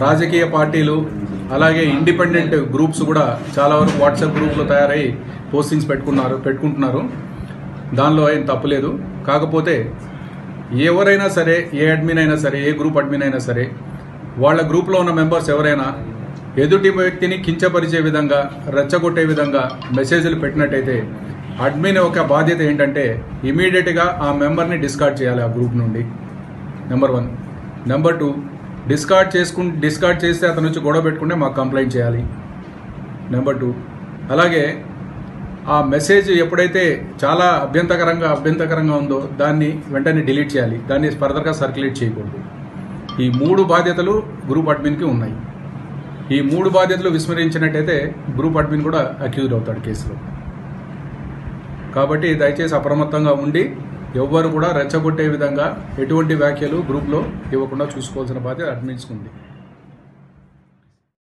రాజకీయ పార్టీలు అలాగే ఇండిపెండెంట్ గ్రూప్స్ కూడా చాలా వరకు వాట్సాప్ గ్రూప్లో తయారై పోస్టింగ్స్ పెట్టుకున్నారు పెట్టుకుంటున్నారు దానిలో ఏం తప్పులేదు కాకపోతే ఎవరైనా సరే ఏ అడ్మిన్ అయినా సరే ఏ గ్రూప్ అడ్మిన్ అయినా సరే వాళ్ళ గ్రూప్లో ఉన్న మెంబర్స్ ఎవరైనా ఎదుటి వ్యక్తిని కించపరిచే విధంగా రెచ్చగొట్టే విధంగా మెసేజ్లు పెట్టినట్టయితే అడ్మిన్ యొక్క బాధ్యత ఏంటంటే ఇమీడియట్గా ఆ మెంబర్ని డిస్కార్డ్ చేయాలి ఆ గ్రూప్ నుండి number one number two discard చేసుకు డిస్కార్డ్ చేస్తే అతను వచ్చి గొడవ పెట్టుకుంటే మాకు కంప్లైంట్ చేయాలి నెంబర్ టూ అలాగే ఆ మెసేజ్ ఎప్పుడైతే చాలా అభ్యంతకరంగా అభ్యంతకరంగా ఉందో దాన్ని వెంటనే డిలీట్ చేయాలి దాన్ని ఫర్దర్గా సర్క్యులేట్ చేయకూడదు ఈ మూడు బాధ్యతలు గ్రూప్ అడ్మిన్కి ఉన్నాయి ఈ మూడు బాధ్యతలు విస్మరించినట్టయితే గ్రూప్ అడ్మిన్ కూడా అక్యూజ్ అవుతాడు కేసులో కాబట్టి దయచేసి అప్రమత్తంగా ఉండి ఎవ్వరు కూడా రెచ్చగొట్టే విధంగా ఎటువంటి వ్యాఖ్యలు గ్రూప్లో ఇవ్వకుండా చూసుకోవాల్సిన బాధ్యత అడ్మిన్స్కి ఉంది